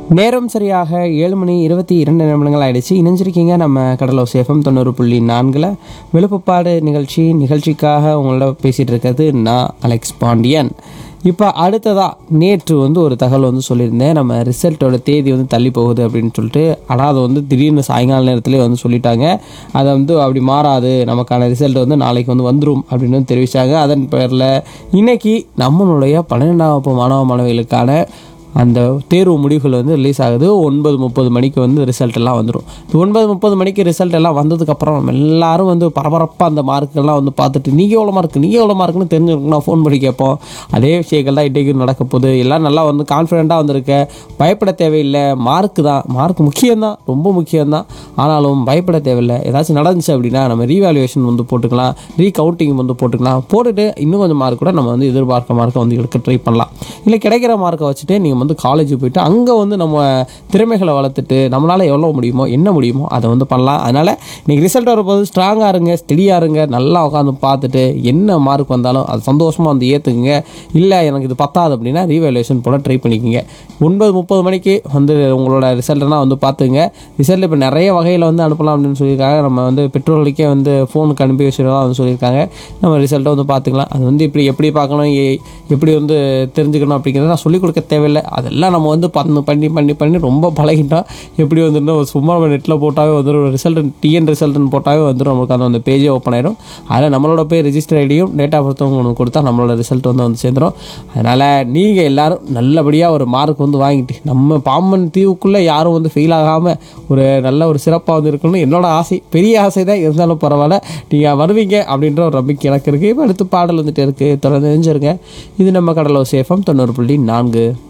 நேரம் சரியாக ஏழு மணி இருபத்தி இரண்டு நிமிடங்கள் ஆயிடுச்சு இணைஞ்சிருக்கீங்க நம்ம கடலூர் சேஃபம் தொண்ணூறு புள்ளி நான்கில் விழுப்புப்பாடு நிகழ்ச்சி நிகழ்ச்சிக்காக உங்களோட பேசிகிட்டு இருக்கிறது நான் அலெக்ஸ் பாண்டியன் இப்போ அடுத்ததாக நேற்று வந்து ஒரு தகவல் வந்து சொல்லியிருந்தேன் நம்ம ரிசல்ட்டோட தேதி வந்து தள்ளி போகுது அப்படின்னு சொல்லிட்டு ஆனால் அது வந்து திடீர்னு சாயங்கால நேரத்துலேயே வந்து சொல்லிட்டாங்க அதை வந்து அப்படி மாறாது நமக்கான ரிசல்ட் வந்து நாளைக்கு வந்து வந்துடும் அப்படின்னு வந்து தெரிவித்தாங்க அதன் பேரில் இன்னைக்கு நம்மளுடைய பன்னிரெண்டாம் வகுப்பு மாணவ மாணவிகளுக்கான அந்த தேர்வு முடிவுகள் வந்து ரிலீஸ் ஆகுது ஒன்பது முப்பது மணிக்கு வந்து ரிசல்ட் எல்லாம் வந்துடும் ஒன்பது முப்பது மணிக்கு ரிசல்ட் எல்லாம் வந்ததுக்கப்புறம் நம்ம எல்லாரும் வந்து பரபரப்பாக அந்த மார்க்கெல்லாம் வந்து பார்த்துட்டு நீங்கள் எவ்வளோ மார்க் நீங்கள் எவ்வளோ மார்க்னு தெரிஞ்சுக்கணும் ஃபோன் பண்ணி கேட்போம் அதே விஷயங்கள் தான் இன்றைக்கு நடக்க போகுது எல்லாம் நல்லா வந்து கான்ஃபிடென்ட்டாக வந்திருக்க பயப்பட தேவையில்லை மார்க்கு தான் மார்க் முக்கியம்தான் ரொம்ப முக்கியம்தான் ஆனாலும் பயப்பட தேவையில்லை ஏதாச்சும் நடந்துச்சு அப்படின்னா நம்ம ரீவேல்யூவேஷன் வந்து போட்டுக்கலாம் ரீகவுண்டிங் வந்து போட்டுக்கலாம் போட்டுட்டு இன்னும் கொஞ்சம் மார்க் கூட நம்ம வந்து எதிர்பார்க்க மார்க்கை வந்து எடுக்க ட்ரை பண்ணலாம் இல்லை கிடைக்கிற மார்க்கை வச்சுட்டு நீங்கள் வந்து காலேஜ் போயிட்டு அங்கே வந்து நம்ம திறமைகளை வளர்த்துட்டு நம்மளால் எவ்வளோ முடியுமோ என்ன முடியுமோ அதை வந்து பண்ணலாம் அதனால் நீங்கள் ரிசல்ட் வரும்போது ஸ்ட்ராங்காக இருங்க ஸ்டெடியாக இருங்க நல்லா உட்காந்து பார்த்துட்டு என்ன மார்க் வந்தாலும் அது சந்தோஷமாக வந்து ஏற்றுக்குங்க இல்லை எனக்கு இது பத்தாது அப்படின்னா ரீவேல்யூஷன் போட ட்ரை பண்ணிக்கோங்க ஒன்பது முப்பது மணிக்கு வந்து உங்களோட ரிசல்ட்லாம் வந்து பார்த்துங்க ரிசல்ட் இப்போ நிறைய வகையில் வந்து அனுப்பலாம் அப்படின்னு சொல்லியிருக்காங்க நம்ம வந்து பெற்றோர்களுக்கே வந்து ஃபோனுக்கு அனுப்பி வச்சுருக்கோம் வந்து சொல்லியிருக்காங்க நம்ம ரிசல்ட்டை வந்து பார்த்துக்கலாம் அது வந்து இப்படி எப்படி பார்க்கணும் எ- எப்படி வந்து தெரிஞ்சுக்கணும் அப்படிங்கிறத நான் சொல்லிக் கொடுக்க தேவையில்லை அதெல்லாம் நம்ம வந்து பண்ணு பண்ணி பண்ணி பண்ணி ரொம்ப பழகிட்டோம் எப்படி வந்துடும் சும்மா நம்ம நெட்டில் போட்டாவே வந்துடும் ரிசல்ட் டிஎன் ரிசல்ட்னு போட்டாவே வந்துடும் நமக்கு அந்த அந்த பேஜே ஓப்பன் ஆயிடும் அதில் நம்மளோட பேர் ரிஜிஸ்டர் ஐடியும் டேட் ஆஃப் பர்த்தும் உங்களுக்கு கொடுத்தா நம்மளோட ரிசல்ட் வந்து வந்து சேர்ந்துடும் அதனால் நீங்கள் எல்லாரும் நல்லபடியாக ஒரு மார்க் வந்து வாங்கிட்டு நம்ம பாம்பன் தீவுக்குள்ளே யாரும் வந்து ஃபெயில் ஆகாமல் ஒரு நல்ல ஒரு சிறப்பாக வந்து இருக்கணும்னு என்னோட ஆசை பெரிய ஆசை தான் இருந்தாலும் பரவாயில்ல நீங்கள் வருவீங்க அப்படின்ற ஒரு நம்பிக்கை எனக்கு இருக்குது இப்போ அடுத்து பாடல் வந்துட்டு இருக்குது தொடர்ந்து தெரிஞ்சிருங்க இது நம்ம கடலோ சேஃபம் தொண்ணூறு புள்ளி நான்கு